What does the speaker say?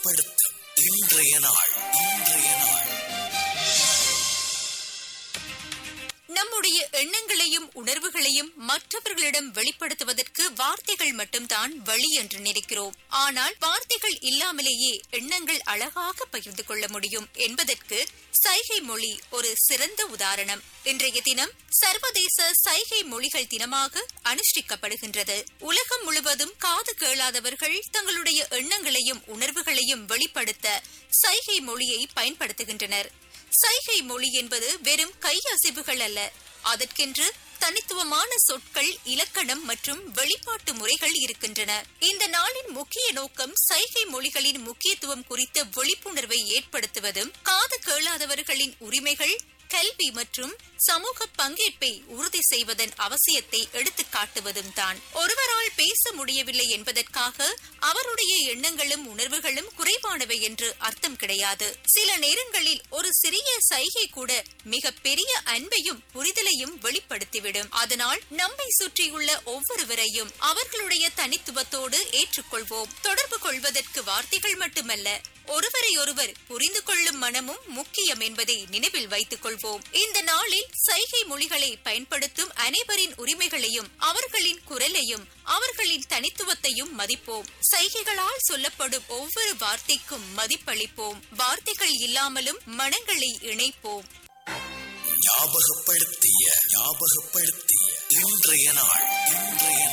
ஞாபகப்படுத்தும் இன்றைய நாள் இன்றைய நாள் நம்முடைய எண்ணங்களையும் உணர்வுகளையும் மற்றவர்களிடம் வெளிப்படுத்துவதற்கு வார்த்தைகள் மட்டும்தான் வழி என்று நினைக்கிறோம் ஆனால் வார்த்தைகள் இல்லாமலேயே எண்ணங்கள் அழகாக பகிர்ந்து கொள்ள முடியும் என்பதற்கு சைகை மொழி ஒரு சிறந்த உதாரணம் இன்றைய தினம் சர்வதேச சைகை மொழிகள் தினமாக அனுஷ்டிக்கப்படுகின்றது உலகம் முழுவதும் காது கேளாதவர்கள் தங்களுடைய எண்ணங்களையும் உணர்வுகளையும் வெளிப்படுத்த சைகை மொழியை பயன்படுத்துகின்றனர் சைகை மொழி என்பது வெறும் கையசைவுகள் அல்ல அதற்கென்று தனித்துவமான சொற்கள் இலக்கணம் மற்றும் வெளிப்பாட்டு முறைகள் இருக்கின்றன இந்த நாளின் முக்கிய நோக்கம் சைகை மொழிகளின் முக்கியத்துவம் குறித்த விழிப்புணர்வை ஏற்படுத்துவதும் காது கேளாதவர்களின் உரிமைகள் கல்வி மற்றும் சமூக பங்கேற்பை உறுதி செய்வதன் அவசியத்தை எடுத்துக் காட்டுவதும் தான் ஒருவரால் பேச முடியவில்லை என்பதற்காக அவருடைய எண்ணங்களும் உணர்வுகளும் குறைவானவை என்று அர்த்தம் கிடையாது சில நேரங்களில் ஒரு சிறிய சைகை கூட மிக பெரிய அன்பையும் புரிதலையும் வெளிப்படுத்திவிடும் அதனால் நம்மை சுற்றியுள்ள ஒவ்வொருவரையும் அவர்களுடைய தனித்துவத்தோடு ஏற்றுக்கொள்வோம் தொடர்பு கொள்வதற்கு வார்த்தைகள் மட்டுமல்ல ஒருவரை ஒருவர் புரிந்து கொள்ளும் மனமும் முக்கியம் என்பதை நினைவில் வைத்துக் கொள்வோம் இந்த நாளில் சைகை மொழிகளை பயன்படுத்தும் அனைவரின் உரிமைகளையும் அவர்களின் குரலையும் அவர்களின் தனித்துவத்தையும் மதிப்போம் சைகைகளால் சொல்லப்படும் ஒவ்வொரு வார்த்தைக்கும் மதிப்பளிப்போம் வார்த்தைகள் இல்லாமலும் மனங்களை இணைப்போம் ஞாபகப்படுத்திய ஞாபகப்படுத்திய இன்றைய நாள் இன்றைய